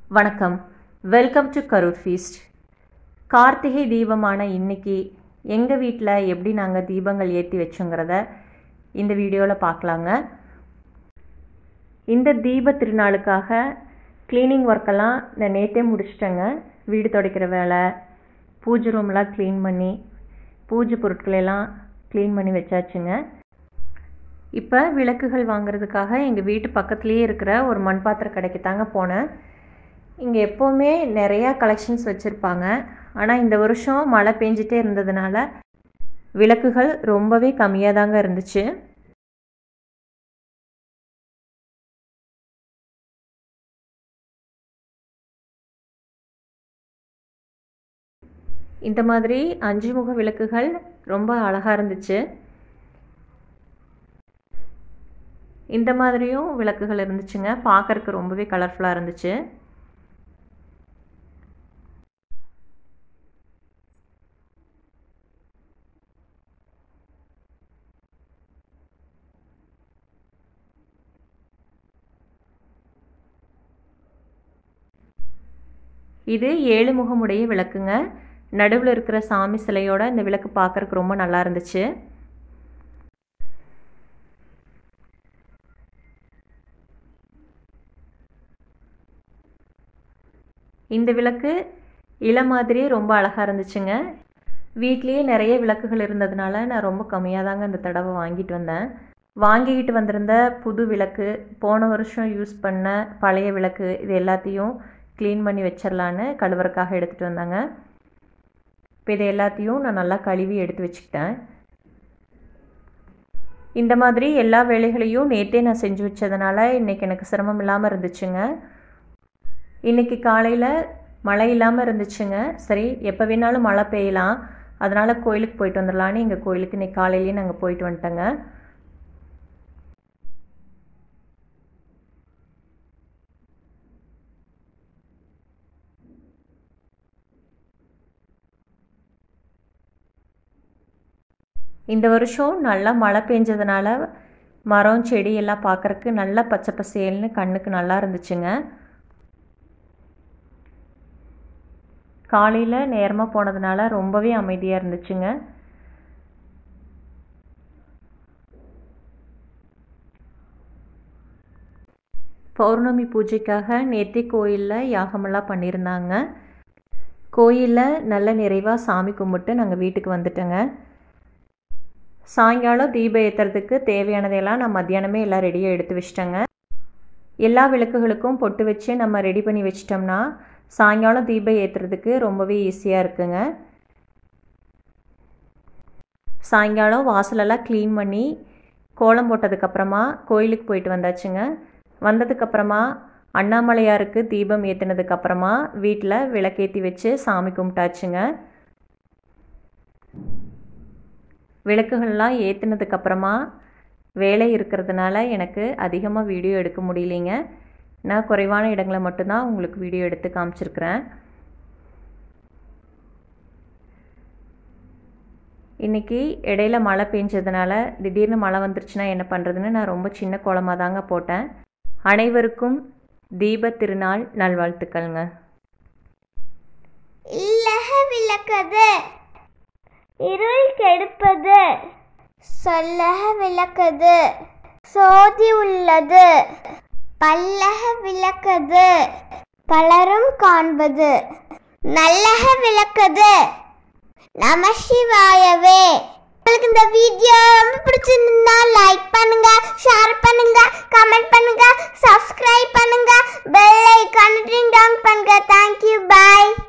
வணக்கம் welcome to Karur feast Karthigai தீபமான இன்னைக்கு எங்கள் வீட்டில் எப்படி நாங்கள் தீபங்கள் ஏற்றி வச்சோங்கிறத இந்த வீடியோவில் பார்க்கலாங்க இந்த தீப திருநாளுக்காக க்ளீனிங் ஒர்க்கெல்லாம் நான் நேற்றே முடிச்சிட்டேங்க வீடு துடைக்கிற வேலை பூஜை ரூம்லாம் க்ளீன் பண்ணி பூஜை பொருட்களெல்லாம் க்ளீன் பண்ணி வச்சாச்சுங்க இப்போ விளக்குகள் வாங்குறதுக்காக எங்கள் வீட்டு பக்கத்துலேயே இருக்கிற ஒரு மண் பாத்திர கடைக்கு தாங்க போனேன் இங்கே எப்போவுமே நிறையா கலெக்ஷன்ஸ் வச்சுருப்பாங்க ஆனால் இந்த வருஷம் மழை பெஞ்சிட்டே இருந்ததுனால விளக்குகள் ரொம்பவே கம்மியாக தாங்க இருந்துச்சு இந்த மாதிரி அஞ்சு முக விளக்குகள் ரொம்ப அழகாக இருந்துச்சு இந்த மாதிரியும் விளக்குகள் இருந்துச்சுங்க பார்க்கறக்கு ரொம்பவே கலர்ஃபுல்லாக இருந்துச்சு இது ஏழு முகமுடைய விளக்குங்க நடுவில் இருக்கிற சாமி சிலையோட இந்த விளக்கு பார்க்கறக்கு ரொம்ப நல்லா இருந்துச்சு இந்த விளக்கு இள மாதிரியே ரொம்ப அழகாக இருந்துச்சுங்க வீட்லேயே நிறைய விளக்குகள் இருந்ததுனால நான் ரொம்ப கம்மியாக தாங்க இந்த தடவை வாங்கிட்டு வந்தேன் வாங்கிக்கிட்டு வந்திருந்த புது விளக்கு போன வருஷம் யூஸ் பண்ண பழைய விளக்கு இது எல்லாத்தையும் க்ளீன் பண்ணி வச்சிடலான்னு கழுவுறக்காக எடுத்துகிட்டு வந்தாங்க இப்போ இது எல்லாத்தையும் நான் நல்லா கழுவி எடுத்து வச்சுக்கிட்டேன் இந்த மாதிரி எல்லா வேலைகளையும் நேற்றே நான் செஞ்சு வச்சதுனால இன்றைக்கி எனக்கு சிரமம் இல்லாமல் இருந்துச்சுங்க இன்றைக்கி காலையில் மழை இல்லாமல் இருந்துச்சுங்க சரி எப்போ வேணாலும் மழை பெய்யலாம் அதனால் கோயிலுக்கு போயிட்டு வந்துடலான்னு எங்கள் கோயிலுக்கு இன்றைக்கி காலையிலேயே நாங்கள் போயிட்டு வந்துட்டோங்க இந்த வருஷம் நல்லா மழை பெஞ்சதுனால மரம் செடி எல்லாம் பார்க்குறக்கு நல்லா பச்சை பசேல்னு கண்ணுக்கு நல்லா இருந்துச்சுங்க காலையில் நேரமாக போனதுனால ரொம்பவே அமைதியாக இருந்துச்சுங்க பௌர்ணமி பூஜைக்காக நேத்தி கோயிலில் யாகமெல்லாம் பண்ணியிருந்தாங்க கோயிலில் நல்ல நிறைவாக சாமி கும்பிட்டு நாங்கள் வீட்டுக்கு வந்துட்டோங்க சாயங்காலம் தீபம் ஏற்றுறதுக்கு தேவையானதையெல்லாம் நான் மத்தியானமே எல்லாம் ரெடியாக எடுத்து வச்சிட்டேங்க எல்லா விளக்குகளுக்கும் பொட்டு வச்சு நம்ம ரெடி பண்ணி வச்சிட்டோம்னா சாயங்காலம் தீபம் ஏற்றுறதுக்கு ரொம்பவே ஈஸியாக இருக்குங்க சாயங்காலம் வாசலெல்லாம் க்ளீன் பண்ணி கோலம் போட்டதுக்கப்புறமா கோயிலுக்கு போயிட்டு வந்தாச்சுங்க வந்ததுக்கப்புறமா அண்ணாமலையாருக்கு தீபம் ஏற்றினதுக்கப்புறமா வீட்டில் விளக்கேற்றி வச்சு சாமி கும்பிட்டாச்சுங்க விளக்குகள்லாம் ஏற்றினதுக்கப்புறமா வேலை இருக்கிறதுனால எனக்கு அதிகமாக வீடியோ எடுக்க முடியலைங்க நான் குறைவான இடங்களை மட்டும்தான் உங்களுக்கு வீடியோ எடுத்து காமிச்சிருக்கிறேன் இன்றைக்கி இடையில மழை பெஞ்சதுனால திடீர்னு மழை வந்துருச்சுன்னா என்ன பண்ணுறதுன்னு நான் ரொம்ப சின்ன கோலமாக தாங்க போட்டேன் அனைவருக்கும் தீப திருநாள் நல்வாழ்த்துக்கள்ங்க இல்லக விளக்கது இருள் கெடுப்பது சொல்லக விளக்கது சோதி உள்ளது பல்லக விளக்கது பலரும் காண்பது நல்லக விளக்கது நம சிவாயவே உங்களுக்கு இந்த வீடியோ ரொம்ப பிடிச்சிருந்தா லைக் பண்ணுங்க ஷேர் பண்ணுங்க கமெண்ட் பண்ணுங்க சப்ஸ்கிரைப் பண்ணுங்க பெல் ஐக்கான் ரிங் டவுன் பண்ணுங்க தேங்க்யூ பாய்